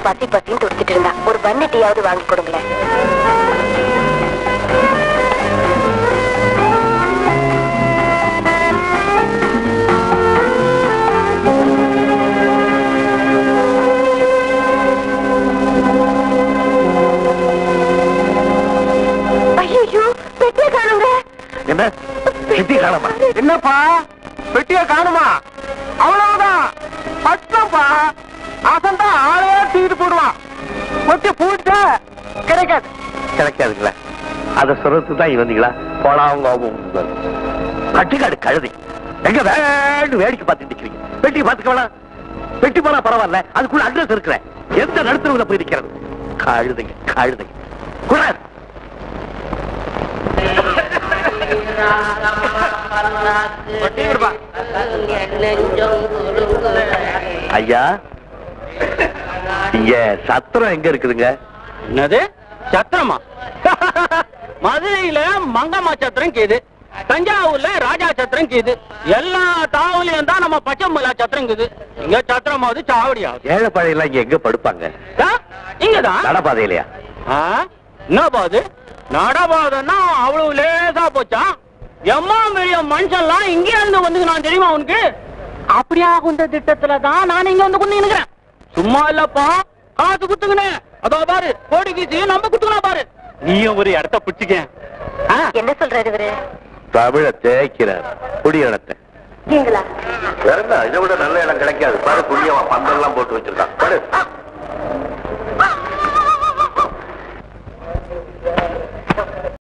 பசி பசின்னு துடிச்சிட்டு இருந்தா ஒரு பண்ணு டீயாவது வாங்கி கொடுங்களேன் ஐயோ பெட்டியை காணுங்க என்ன சித்தி காணமா என்னப்பா பெட்டிய காணுமா அவ்வளவுதான் பட்டப்பா அசந்தா ஆளே தூக்கிட்டு போடுவான் கொட்டி பூட்ட கிடைக்காது கிடைக்காதுங்களா அத சொல்றதுக்கு தான் வந்தீங்களா போலாங்க கட்டுக்காடு கழுதை எங்க வேண்டு வேடிக்கை பார்த்துட்டு நிக்கிறீங்க பெட்டி பார்த்துக்க வேணாம் பெட்டி போனா பரவாயில்ல அதுக்குள்ள அட்ரஸ் இருக்கிறேன் எந்த நடுத்தருவுல போய் நிக்கிறது கழுதைங்க கழுதைங்க கூடாது ஐயா இங்க சத்திரம் எங்க இருக்குதுங்க என்னது சத்திரமா மதுரையில மங்கம்மா சத்திரம் கீது தஞ்சாவூர்ல ராஜா சத்திரம் கீது எல்லா தாவலையும் தான் நம்ம பச்சைமலா சத்திரம் கீது இங்க சத்திரமாவது சாவடியாவது ஏழை பழையெல்லாம் இங்க எங்க படுப்பாங்க இங்கதான் நடப்பாதையிலையா ஆ? என்ன பாது நடபாதன்னா அவ்வளவு லேசா போச்சா எம்மா பெரிய மனுஷன்லாம் இங்கே இருந்து வந்து நான் தெரியுமா உனக்கு அப்படியா குந்த திட்டத்துல தான் நான் இங்க வந்து குந்து நிக்கிறேன் சும்மா இல்லப்பா காசு குத்துங்கனே அதோ பாரு கோடி கீச்சு நம்ம குத்துக்கணும் பாரு நீயும் ஒரு இடத்த பிடிச்சிக்க என்ன சொல்றாரு இவரு தமிழ தேய்க்கிறார் குடியிடத்தை நீங்களா வேற என்ன இதை விட நல்ல இடம் கிடைக்காது பாரு புண்ணியமா பந்தெல்லாம் போட்டு வச்சிருக்கான் பாரு